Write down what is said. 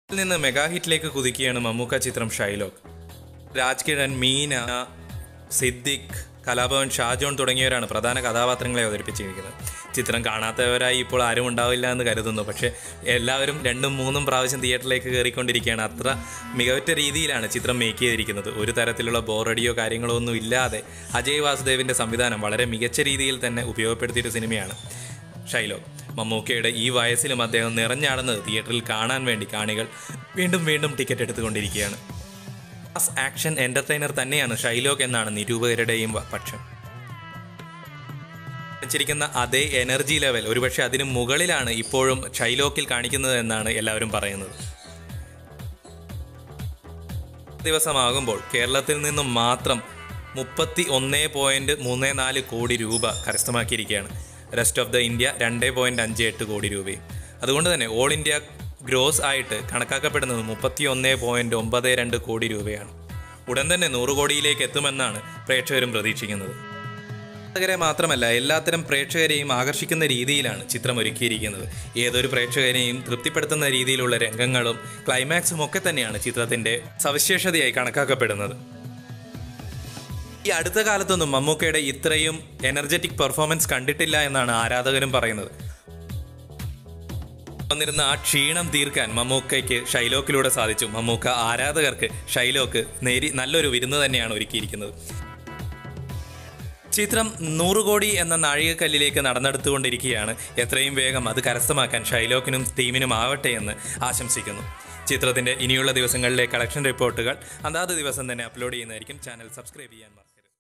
ഇതിൽ നിന്ന് മെഗാ ഹിറ്റിലേക്ക് കുതിക്കുകയാണ് മമ്മൂക്ക ചിത്രം ഷൈലോക്ക് രാജ് കിരൺ മീന സിദ്ദിഖ് കലാഭവൻ ഷാജോൺ തുടങ്ങിയവരാണ് പ്രധാന കഥാപാത്രങ്ങളെ അവതരിപ്പിച്ചിരിക്കുന്നത് ചിത്രം കാണാത്തവരായി ഇപ്പോൾ ആരും ഉണ്ടാവില്ല എന്ന് കരുതുന്നു പക്ഷേ എല്ലാവരും രണ്ടും മൂന്നും പ്രാവശ്യം തിയേറ്ററിലേക്ക് കയറിക്കൊണ്ടിരിക്കുകയാണ് അത്ര മികവുറ്റ രീതിയിലാണ് ചിത്രം മേക്ക് ചെയ്തിരിക്കുന്നത് ഒരു തരത്തിലുള്ള ബോറടിയോ കാര്യങ്ങളോ ഒന്നും ഇല്ലാതെ അജയ് വാസുദേവിൻ്റെ സംവിധാനം വളരെ മികച്ച രീതിയിൽ തന്നെ ഉപയോഗപ്പെടുത്തിയൊരു സിനിമയാണ് ഷൈലോക്ക് മമ്മൂക്കയുടെ ഈ വയസ്സിലും അദ്ദേഹം നിറഞ്ഞാടുന്നത് തിയേറ്ററിൽ കാണാൻ വേണ്ടി കാണികൾ വീണ്ടും വീണ്ടും ടിക്കറ്റ് എടുത്തുകൊണ്ടിരിക്കുകയാണ് മാസ് ആക്ഷൻ എന്റർടൈനർ തന്നെയാണ് ഷൈലോക്ക് എന്നാണ് നിരൂപകരുടെയും വ- പക്ഷം കാണിച്ചിരിക്കുന്ന അതേ എനർജി ലെവൽ ഒരുപക്ഷെ അതിന് മുകളിലാണ് ഇപ്പോഴും ഷൈലോക്കിൽ കാണിക്കുന്നത് എന്നാണ് എല്ലാവരും പറയുന്നത് ദിവസമാകുമ്പോൾ കേരളത്തിൽ നിന്നും മാത്രം മുപ്പത്തി ഒന്ന് പോയിന്റ് മൂന്ന് നാല് കോടി രൂപ കരസ്ഥമാക്കിയിരിക്കുകയാണ് റെസ്റ്റ് ഓഫ് ദ ഇന്ത്യ രണ്ട് പോയിന്റ് അഞ്ച് എട്ട് കോടി രൂപയും അതുകൊണ്ട് തന്നെ ഓൾ ഇന്ത്യ ഗ്രോസ് ആയിട്ട് കണക്കാക്കപ്പെടുന്നത് മുപ്പത്തി ഒന്ന് പോയിന്റ് ഒമ്പത് രണ്ട് കോടി രൂപയാണ് ഉടൻ തന്നെ നൂറ് കോടിയിലേക്ക് എത്തുമെന്നാണ് പ്രേക്ഷകരും പ്രതീക്ഷിക്കുന്നത് പ്രേക്ഷകരെ മാത്രമല്ല എല്ലാത്തരം പ്രേക്ഷകരെയും ആകർഷിക്കുന്ന രീതിയിലാണ് ചിത്രം ഒരുക്കിയിരിക്കുന്നത് ഏതൊരു പ്രേക്ഷകരെയും തൃപ്തിപ്പെടുത്തുന്ന രീതിയിലുള്ള രംഗങ്ങളും ക്ലൈമാക്സും ഒക്കെ തന്നെയാണ് ചിത്രത്തിന്റെ സവിശേഷതയായി കണക്കാക്കപ്പെടുന്നത് ഈ അടുത്ത കാലത്തൊന്നും മമ്മൂക്കയുടെ ഇത്രയും എനർജറ്റിക് പെർഫോമൻസ് കണ്ടിട്ടില്ല എന്നാണ് ആരാധകരും പറയുന്നത് വന്നിരുന്ന ആ ക്ഷീണം തീർക്കാൻ മമ്മൂക്കയ്ക്ക് ഷൈലോക്കിലൂടെ സാധിച്ചു മമ്മൂക്ക ആരാധകർക്ക് ഷൈലോക്ക് നേരി നല്ലൊരു വിരുന്ന് തന്നെയാണ് ഒരുക്കിയിരിക്കുന്നത് ചിത്രം നൂറ് കോടി എന്ന നാഴികക്കല്ലിലേക്ക് നടന്നെടുത്തുകൊണ്ടിരിക്കുകയാണ് എത്രയും വേഗം അത് കരസ്ഥമാക്കാൻ ഷൈലോക്കിനും ടീമിനും ആവട്ടെ എന്ന് ആശംസിക്കുന്നു ചിത്രത്തിന്റെ ഇനിയുള്ള ദിവസങ്ങളിലെ കളക്ഷൻ റിപ്പോർട്ടുകൾ അതാത് ദിവസം തന്നെ അപ്ലോഡ് ചെയ്യുന്നതായിരിക്കും ചാനൽ സബ്സ്ക്രൈബ് ചെയ്യാൻ മറക്കരുത്